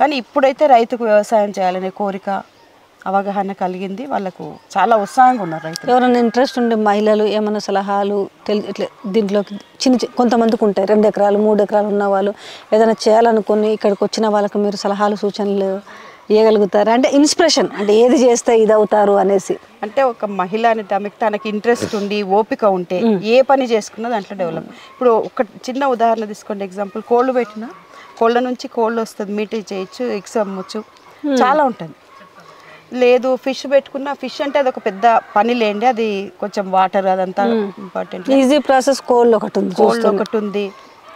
కానీ ఇప్పుడైతే రైతుకు వ్యవసాయం చేయాలనే కోరిక అవగాహన కలిగింది వాళ్ళకు చాలా ఉత్సాహంగా ఉన్నారు రైతులు ఎవరైనా ఇంట్రెస్ట్ ఉండే మహిళలు ఏమైనా సలహాలు తెలి ఇట్లా దీంట్లోకి చిన్న చి- కొంతమందికి ఉంటాయి రెండు ఎకరాలు మూడు ఎకరాలు ఉన్న వాళ్ళు ఏదైనా చేయాలనుకుని ఇక్కడికి వచ్చిన వాళ్ళకి మీరు సలహాలు సూచనలు ఇవ్వగలుగుతారు అంటే ఇన్స్పిరేషన్ అంటే ఏది చేస్తే ఇది అవుతారు అనేసి అంటే ఒక మహిళ అనే తమకి తనకి ఇంట్రెస్ట్ ఉండి ఓపిక ఉంటే ఏ పని చేసుకున్నా దాంట్లో డెవలప్ ఇప్పుడు ఒక చిన్న ఉదాహరణ తీసుకోండి ఎగ్జాంపుల్ కోళ్ళు పెట్టినా కోళ్ళ నుంచి కోళ్ళు వస్తుంది మీట్ చేయొచ్చు ఎగ్స్ అమ్మొచ్చు చాలా ఉంటుంది లేదు ఫిష్ పెట్టుకున్న ఫిష్ అంటే అది ఒక పెద్ద పని లేండి అది కొంచెం వాటర్ అదంతా ఇంపార్టెంట్ ఈజీ ప్రాసెస్ కోల్డ్ ఒకటి ఉంది కోల్డ్ ఒకటి ఉంది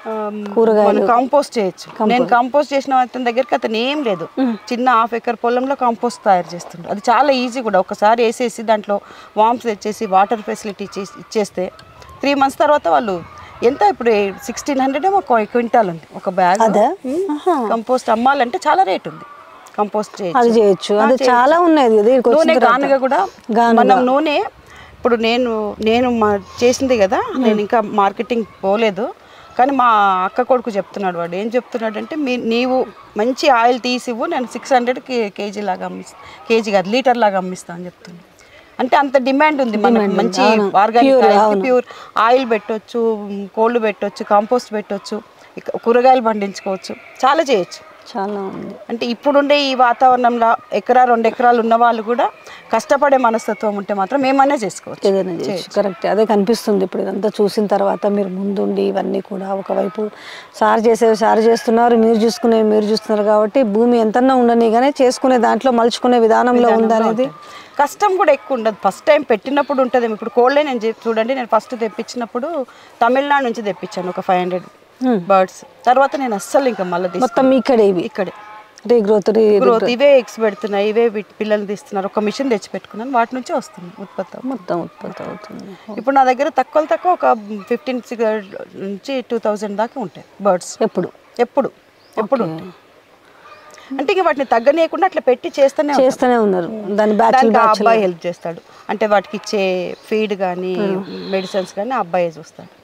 కూరగాయలు కాంపోస్ట్ చేయొచ్చు నేను కాంపోస్ట్ చేసిన అతని దగ్గరికి అతను ఏం లేదు చిన్న హాఫ్ ఎకర్ పొలంలో కాంపోస్ట్ తయారు చేస్తుండ్రు అది చాలా ఈజీ కూడా ఒకసారి వేసేసి దాంట్లో వామ్స్ తెచ్చేసి వాటర్ ఫెసిలిటీ ఇచ్చేసి ఇచ్చేస్తే త్రీ మంత్స్ తర్వాత వాళ్ళు ఎంత ఇప్పుడు సిక్స్టీన్ హండ్రెడ్ ఏమో ఒక క్వింటాల్ ఉంది ఒక బ్యాగ్ కంపోస్ట్ అమ్మాలంటే చాలా రేట్ ఉంది కంపోస్ట్ అది చేయొచ్చు చేయొచ్చు అది చాలా ఉన్నాయి ఇది ఇక్కడికి వచ్చిన నూనె తర్వాత. గానుగ కూడా మనం నూనె ఇప్పుడు నేను నేను మా చేసింది కదా నేను ఇంకా మార్కెటింగ్ పోలేదు కానీ మా అక్క కొడుకు చెప్తున్నాడు వాడు ఏం చెప్తున్నాడు అంటే మీ నీవు మంచి ఆయిల్ తీసివ్వు నేను సిక్స్ హండ్రెడ్ కేజీ లాగా అమ్మిస్తా కేజీ కాదు లీటర్ లాగా అమ్మిస్తా అని చెప్తున్నాడు అంటే అంత డిమాండ్ ఉంది మనకు మంచి ఆర్గానిక్ ప్యూర్ ఆయిల్ పెట్టొచ్చు కోళ్ళు పెట్టొచ్చు కాంపోస్ట్ పెట్టొచ్చు ఇక కూరగాయలు పండించుకోవచ్చు చాలా చేయొచ్చు చాలా ఉంది అంటే ఇప్పుడుండే ఈ వాతావరణంలో ఎకరా రెండు ఎకరాలు ఉన్న వాళ్ళు కూడా కష్టపడే మనస్తత్వం ఉంటే మాత్రం ఏమైనా చేసుకోవచ్చు ఏదైనా చేయొచ్చు కరెక్ట్ అదే కనిపిస్తుంది ఇప్పుడు ఇదంతా చూసిన తర్వాత మీరు ముందుండి ఇవన్నీ కూడా ఒకవైపు సార్ చేసేవి సార్ చేస్తున్నారు మీరు చూసుకునేవి మీరు చూస్తున్నారు కాబట్టి భూమి ఎంతన్నా ఉండని కానీ చేసుకునే దాంట్లో మలుచుకునే విధానంలో ఉందనేది కష్టం కూడా ఎక్కువ ఉండదు ఫస్ట్ టైం పెట్టినప్పుడు ఉంటుంది ఇప్పుడు కోళ్ళే నేను చెప్- చూడండి నేను ఫస్ట్ తెప్పించినప్పుడు తమిళనాడు నుంచి తెప్పించాను ఒక ఫైవ్ హండ్రెడ్ బర్డ్స్ తర్వాత నేను అస్సలు ఇంకా మళ్ళీ మొత్తం ఇక్కడే ఇవి ఇక్కడే రీగ్రోత్ రీ గ్రోత్ ఇవే ఎగ్స్ పెడుతున్నాయి ఇవే వీటి పిల్లల్ని తీస్తున్నారు ఒక మిషన్ తెచ్చి పెట్టుకున్నాను వాటి నుంచే వస్తుంది ఉత్పత్తి మొత్తం ఉత్పత్తి అవుతుంది ఇప్పుడు నా దగ్గర తక్కువ తక్కువ ఒక ఫిఫ్టీన్ నుంచి టూ థౌజండ్ దాకా ఉంటాయి బర్డ్స్ ఎప్పుడు ఎప్పుడు ఎప్పుడు ఉంటాయి అంటే ఇక వాటిని తగ్గనీయకుండా అట్లా పెట్టి చేస్తూనే ఉంటాం. చేస్తూనే ఉన్నారు దాని బ్యాచ్ దానికి ఆ అబ్బాయి హెల్ప్ చేస్తాడు అంటే వాటికి ఇచ్చే ఫీడ్ కానీ మెడిసిన్స్ కానీ ఆ అబ్బాయి చూస్తాడు